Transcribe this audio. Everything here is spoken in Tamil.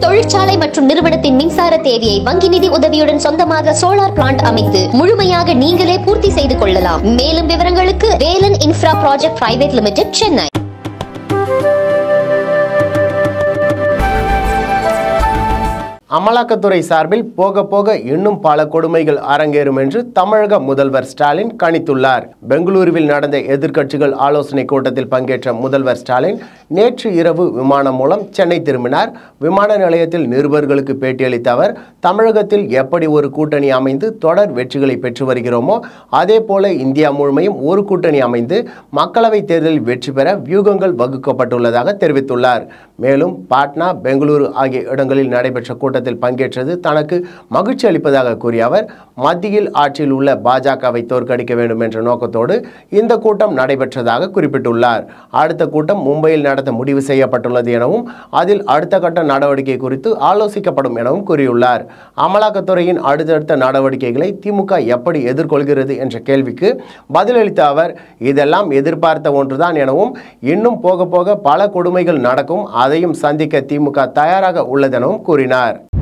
தொழிற்சாலை மற்றும் நிறுவனத்தின் மின்சார தேவையை வங்கி நிதி உதவியுடன் சொந்தமாக சோலார் பிளான்ட் அமைத்து முழுமையாக நீங்களே பூர்த்தி செய்து கொள்ளலாம் மேலும் விவரங்களுக்கு Velan infra project private limited Chennai அமலாக்கத்துறை சார்பில் போக போக இன்னும் பல கொடுமைகள் அரங்கேறும் என்று தமிழக முதல்வர் ஸ்டாலின் கணித்துள்ளார் பெங்களூருவில் நடந்த எதிர்க்கட்சிகள் ஆலோசனை கூட்டத்தில் பங்கேற்ற முதல்வர் ஸ்டாலின் நேற்று இரவு விமானம் மூலம் சென்னை திரும்பினார் விமான நிலையத்தில் நிருபர்களுக்கு பேட்டியளித்த அவர் தமிழகத்தில் எப்படி ஒரு கூட்டணி அமைந்து தொடர் வெற்றிகளை பெற்று வருகிறோமோ அதே போல இந்தியா முழுமையும் ஒரு கூட்டணி அமைந்து மக்களவைத் தேர்தலில் வெற்றி பெற வியூகங்கள் வகுக்கப்பட்டுள்ளதாக தெரிவித்துள்ளார் மேலும் பாட்னா பெங்களூரு ஆகிய இடங்களில் நடைபெற்ற கூட்டத்தில் பங்கேற்றது தனக்கு மகிழ்ச்சி அளிப்பதாக கூறிய அவர் மத்தியில் ஆட்சியில் உள்ள பாஜகவை தோற்கடிக்க வேண்டும் என்ற நோக்கத்தோடு இந்த கூட்டம் நடைபெற்றதாக குறிப்பிட்டுள்ளார் அடுத்த கூட்டம் மும்பையில் நடத்த முடிவு செய்யப்பட்டுள்ளது எனவும் அதில் அடுத்த கட்ட நடவடிக்கை குறித்து ஆலோசிக்கப்படும் எனவும் கூறியுள்ளார் அமலாக்கத்துறையின் அடுத்தடுத்த நடவடிக்கைகளை திமுக எப்படி எதிர்கொள்கிறது என்ற கேள்விக்கு பதிலளித்த அவர் இதெல்லாம் எதிர்பார்த்த ஒன்றுதான் எனவும் இன்னும் போக போக பல கொடுமைகள் நடக்கும் அதையும் சந்திக்க திமுக தயாராக உள்ளதெனவும் கூறினார்